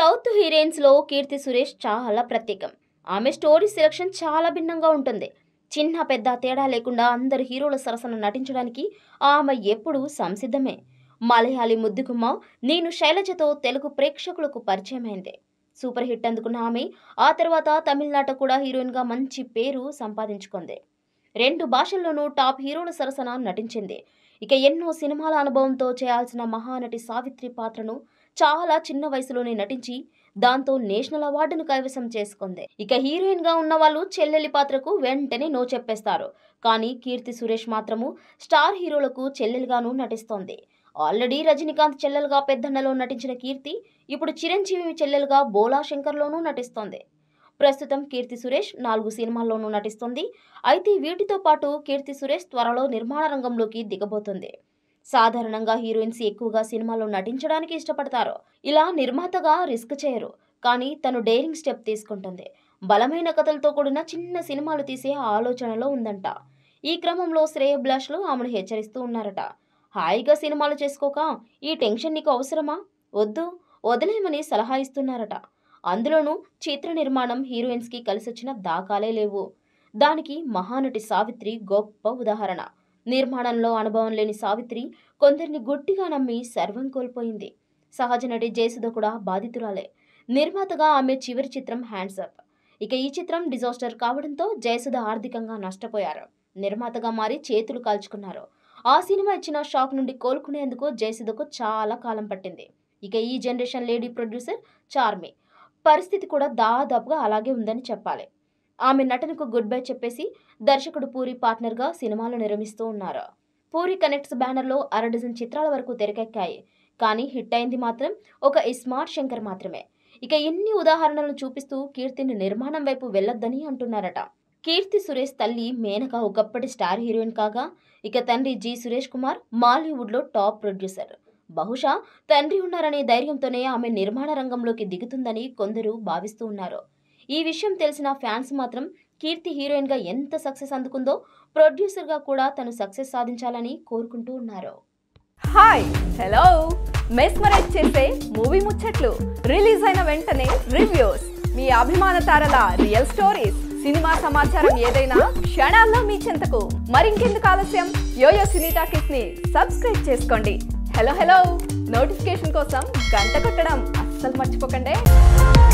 south హీరోయిన్స్లో కీర్తి సురేష్ చాలా ప్రత్యేకం ఆమె స్టోరీ సెలక్షన్ చాలా భిన్నంగా ఉంటుంది చిన్న పెద్ద తేడా లేకుండా అందరు హీరోల సరసన నటించడానికి ఆమె ఎప్పుడూ సంసిద్ధమే మలయాళీ ముద్దుగుమ్మ నేను శైలజతో తెలుగు ప్రేక్షకులకు పరిచయమైంది సూపర్ హిట్ అందుకున్న ఆమె ఆ తర్వాత తమిళనాట కూడా హీరోయిన్గా మంచి పేరు సంపాదించుకుంది రెండు భాషల్లోనూ టాప్ హీరోల సరసన నటించింది ఇక ఎన్నో సినిమాల అనుభవంతో చేయాల్సిన మహానటి సావిత్రి పాత్రను చాలా చిన్న వయసులోనే నటించి దాంతో నేషనల్ అవార్డును కైవసం చేసుకుంది ఇక హీరోయిన్ గా ఉన్న వాళ్ళు చెల్లెలి పాత్రకు వెంటనే నో చెప్పేస్తారు కానీ కీర్తి సురేష్ మాత్రము స్టార్ హీరోలకు చెల్లెలుగాను నటిస్తోంది ఆల్రెడీ రజనీకాంత్ చెల్లెలుగా పెద్దన్నలో నటించిన కీర్తి ఇప్పుడు చిరంజీవి చెల్లెలుగా బోలా శంకర్లోనూ నటిస్తోంది ప్రస్తుతం కీర్తి సురేష్ నాలుగు సినిమాల్లోనూ నటిస్తుంది అయితే వీటితో పాటు కీర్తి సురేష్ త్వరలో నిర్మాణ రంగంలోకి దిగబోతుంది సాధారణంగా హీరోయిన్స్ ఎక్కువగా సినిమాల్లో నటించడానికి ఇష్టపడతారు ఇలా నిర్మాతగా రిస్క్ చేయరు కానీ తను డేరింగ్ స్టెప్ తీసుకుంటుంది బలమైన కథలతో కూడిన చిన్న సినిమాలు తీసే ఆలోచనలో ఉందంట ఈ క్రమంలో శ్రేయభిలాష్లు ఆమెను హెచ్చరిస్తూ ఉన్నారట హాయిగా సినిమాలు చేసుకోక ఈ టెన్షన్ నీకు అవసరమా వద్దు వదిలేయమని సలహా ఇస్తున్నారట అందులోనూ చిత్ర నిర్మాణం హీరోయిన్స్కి కలిసొచ్చిన దాఖాలే లేవు దానికి మహానటి సావిత్రి గొప్ప ఉదాహరణ నిర్మాణంలో అనుభవం లేని సావిత్రి కొందరిని గుట్టిగా నమ్మి సర్వం కోల్పోయింది సహజ నటి జయసుధ కూడా బాధితురాలే నిర్మాతగా ఆమె చివరి చిత్రం హ్యాండ్సప్ ఇక ఈ చిత్రం డిజాస్టర్ కావడంతో జయసుధ ఆర్థికంగా నష్టపోయారు నిర్మాతగా మారి చేతులు కాల్చుకున్నారు ఆ సినిమా ఇచ్చిన షాక్ నుండి కోలుకునేందుకు జయసుధకు చాలా కాలం పట్టింది ఇక ఈ జనరేషన్ లేడీ ప్రొడ్యూసర్ చార్మి పరిస్థితి కూడా దాదాపుగా అలాగే ఉందని చెప్పాలి ఆమె నటనకు గుడ్ బై చెప్పేసి దర్శకుడు పూరి పార్ట్నర్గా సినిమాలు నిర్మిస్తూ ఉన్నారు పూరి కనెక్ట్స్ బ్యానర్లో అర డజన్ చిత్రాల వరకు తెరకెక్కాయి కానీ హిట్ అయింది మాత్రం ఒక ఇస్మార్ట్ శంకర్ మాత్రమే ఇక ఇన్ని ఉదాహరణలు చూపిస్తూ కీర్తిని నిర్మాణం వైపు వెళ్ళొద్దని అంటున్నారట కీర్తి సురేష్ తల్లి మేనక ఒకప్పటి స్టార్ హీరోయిన్ కాగా ఇక తండ్రి జి సురేష్ కుమార్ మాలీవుడ్లో టాప్ ప్రొడ్యూసర్ బహుశా తండ్రి ఉన్నారనే ధైర్యంతోనే ఆమె నిర్మాణ రంగంలోకి దిగుతుందని కొందరు భావిస్తూ ఉన్నారు ఈ విషయం తెలిసిన ఫ్యాన్స్ మాత్రం కీర్తి హీరోయిన్గా ఎంత సక్సెస్ అందుకుందో ప్రొడ్యూసర్గా కూడా తను సక్సెస్ సాధించాలని కోరుకుంటూ ఉన్నారు హాయ్ హలో మెస్మరైజ్ చేసే మూవీ ముచ్చట్లు రిలీజ్ అయిన వెంటనే రివ్యూస్ మీ అభిమాన తారల రియల్ స్టోరీస్ సినిమా సమాచారం ఏదైనా క్షణాల్లో మీ చెంతకు మరింకెందుకు ఆలస్యం యోయో సినీ టాకీస్ ని సబ్స్క్రైబ్ చేసుకోండి హలో హలో నోటిఫికేషన్ కోసం గంట కొట్టడం అస్సలు మర్చిపోకండి